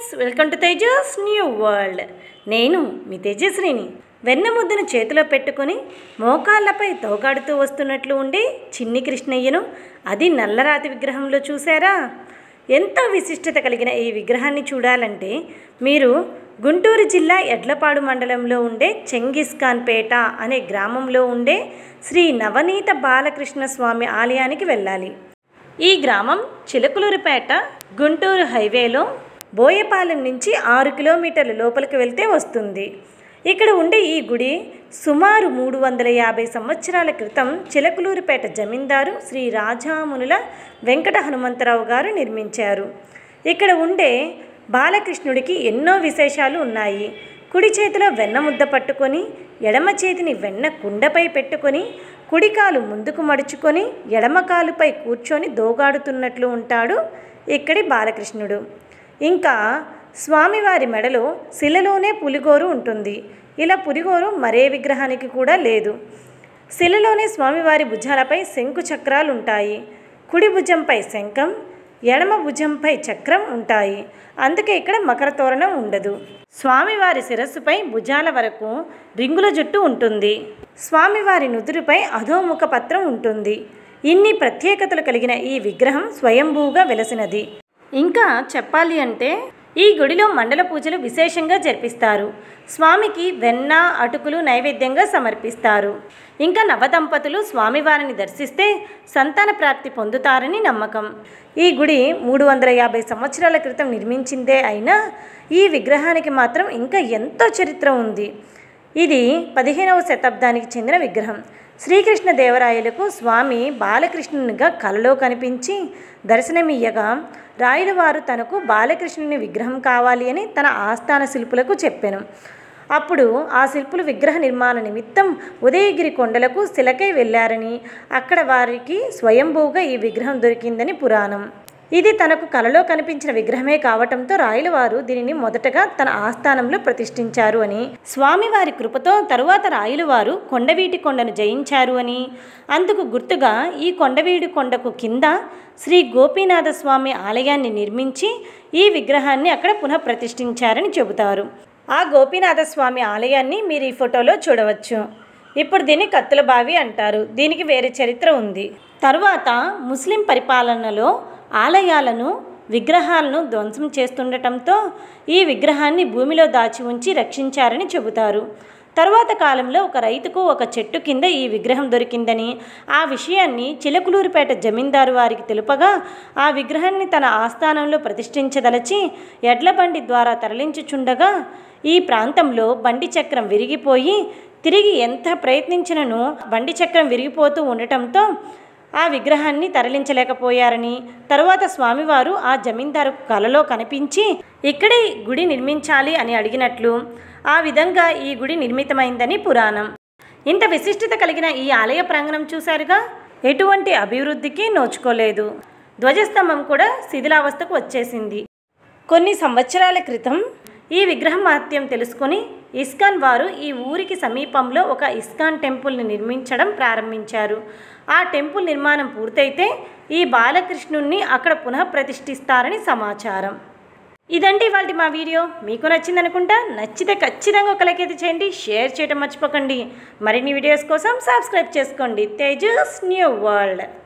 friends welcome to Tejas new world నేను మీ తేజశ్రీని వెన్న ముద్దను చేతిలో పెట్టుకొని మోకాళ్ళపై తోగాడుతూ వస్తున్నట్లు ఉండే చిన్ని కృష్ణయ్యను అది నల్లరాతి విగ్రహంలో చూసారా ఎంతో విశిష్టత కలిగిన ఈ విగ్రహాన్ని చూడాలంటే మీరు గుంటూరు జిల్లా ఎడ్లపాడు మండలంలో ఉండే చెంగిస్ ఖాన్ పేట అనే గ్రామంలో ఉండే శ్రీ నవనీత బాలకృష్ణ స్వామి ఆలయానికి వెళ్ళాలి ఈ గ్రామం చిలకలూరుపేట గుంటూరు హైవేలో బోయపాలెం నుంచి ఆరు కిలోమీటర్ల లోపలికి వెళ్తే వస్తుంది ఇక్కడ ఉండే ఈ గుడి సుమారు మూడు వందల యాభై సంవత్సరాల క్రితం చిలకలూరుపేట జమీందారు శ్రీ రాజామునుల వెంకట హనుమంతరావు గారు నిర్మించారు ఇక్కడ ఉండే బాలకృష్ణుడికి ఎన్నో విశేషాలు ఉన్నాయి కుడి చేతిలో వెన్న ముద్ద పట్టుకొని ఎడమ చేతిని వెన్న కుండపై పెట్టుకొని కుడి కాలు ముందుకు మడుచుకొని ఎడమ కాలుపై కూర్చొని దోగాడుతున్నట్లు ఉంటాడు ఇక్కడి బాలకృష్ణుడు ఇంకా స్వామివారి మెడలో శిలలోనే పులిగోరు ఉంటుంది ఇలా పులిగోరు మరే విగ్రహానికి కూడా లేదు శిలలోనే స్వామివారి భుజాలపై శంకు చక్రాలు ఉంటాయి కుడి భుజంపై శంఖం ఎడమ భుజంపై చక్రం ఉంటాయి అందుకే ఇక్కడ మకర తోరణం ఉండదు స్వామివారి శిరస్సుపై భుజాల వరకు రింగుల జుట్టు ఉంటుంది స్వామివారి నుదురుపై అధోముఖ పత్రం ఉంటుంది ఇన్ని ప్రత్యేకతలు కలిగిన ఈ విగ్రహం స్వయంభూగా వెలసినది ఇంకా చెప్పాలి అంటే ఈ గుడిలో మండల పూజలు విశేషంగా జరిపిస్తారు స్వామికి వెన్న అటుకులు నైవేద్యంగా సమర్పిస్తారు ఇంకా నవదంపతులు స్వామివారిని దర్శిస్తే సంతాన ప్రాప్తి పొందుతారని నమ్మకం ఈ గుడి మూడు వందల యాభై సంవత్సరాల క్రితం నిర్మించిందే అయినా ఈ విగ్రహానికి మాత్రం ఇంకా ఎంతో చరిత్ర ఉంది ఇది పదిహేనవ శతాబ్దానికి చెందిన విగ్రహం శ్రీకృష్ణ దేవరాయలకు స్వామి బాలకృష్ణునిగా కలలో కనిపించి దర్శనమియ్యగా రాయలవారు తనకు బాలకృష్ణుని విగ్రహం కావాలి అని తన ఆస్థాన శిల్పులకు చెప్పాను అప్పుడు ఆ శిల్పులు విగ్రహ నిర్మాణ నిమిత్తం ఉదయగిరి కొండలకు శిలకై వెళ్ళారని అక్కడ వారికి స్వయంభూగా ఈ విగ్రహం దొరికిందని పురాణం ఇది తనకు కలలో కనిపించిన విగ్రహమే కావటంతో రాయలవారు దీనిని మొదటగా తన ఆస్థానంలో ప్రతిష్ఠించారు అని స్వామివారి కృపతో తరువాత రాయలవారు కొండవీటి కొండను జయించారు అని అందుకు గుర్తుగా ఈ కొండవీడి కొండకు కింద శ్రీ గోపీనాథ స్వామి ఆలయాన్ని నిర్మించి ఈ విగ్రహాన్ని అక్కడ పునః ప్రతిష్ఠించారని చెబుతారు ఆ గోపీనాథ స్వామి ఆలయాన్ని మీరు ఈ ఫోటోలో చూడవచ్చు ఇప్పుడు దీన్ని కత్తుల బావి అంటారు దీనికి వేరే చరిత్ర ఉంది తరువాత ముస్లిం పరిపాలనలో ఆలయాలను విగ్రహాలను ధ్వంసం చేస్తుండటంతో ఈ విగ్రహాన్ని భూమిలో దాచి ఉంచి రక్షించారని చెబుతారు తరువాత కాలంలో ఒక రైతుకు ఒక చెట్టు కింద ఈ విగ్రహం దొరికిందని ఆ విషయాన్ని చిలకలూరుపేట జమీందారు వారికి తెలుపగా ఆ విగ్రహాన్ని తన ఆస్థానంలో ప్రతిష్ఠించదలచి ఎడ్ల బండి ద్వారా తరలించుచుండగా ఈ ప్రాంతంలో బండి చక్రం విరిగిపోయి తిరిగి ఎంత ప్రయత్నించినను బండి చక్రం విరిగిపోతూ ఉండటంతో ఆ విగ్రహాన్ని తరలించలేకపోయారని తరువాత స్వామివారు ఆ జమీందారు కలలో కనిపించి ఇక్కడే గుడి నిర్మించాలి అని అడిగినట్లు ఆ విధంగా ఈ గుడి నిర్మితమైందని పురాణం ఇంత విశిష్టత కలిగిన ఈ ఆలయ ప్రాంగణం చూశారుగా ఎటువంటి అభివృద్ధికి నోచుకోలేదు ధ్వజస్తంభం కూడా శిథిలావస్థకు వచ్చేసింది కొన్ని సంవత్సరాల క్రితం ఈ విగ్రహం మహత్యం తెలుసుకొని ఇస్కాన్ వారు ఈ ఊరికి సమీపంలో ఒక ఇస్కాన్ టెంపుల్ని నిర్మించడం ప్రారంభించారు ఆ టెంపుల్ నిర్మాణం పూర్తయితే ఈ బాలకృష్ణుణ్ణి అక్కడ పునః ప్రతిష్ఠిస్తారని సమాచారం ఇదండి ఇవాళ మా వీడియో మీకు నచ్చింది అనుకుంటా నచ్చితే ఖచ్చితంగా ఒక లైక్ అయితే చేయండి షేర్ చేయడం మర్చిపోకండి మరిన్ని వీడియోస్ కోసం సబ్స్క్రైబ్ చేసుకోండి తేజస్ న్యూ వరల్డ్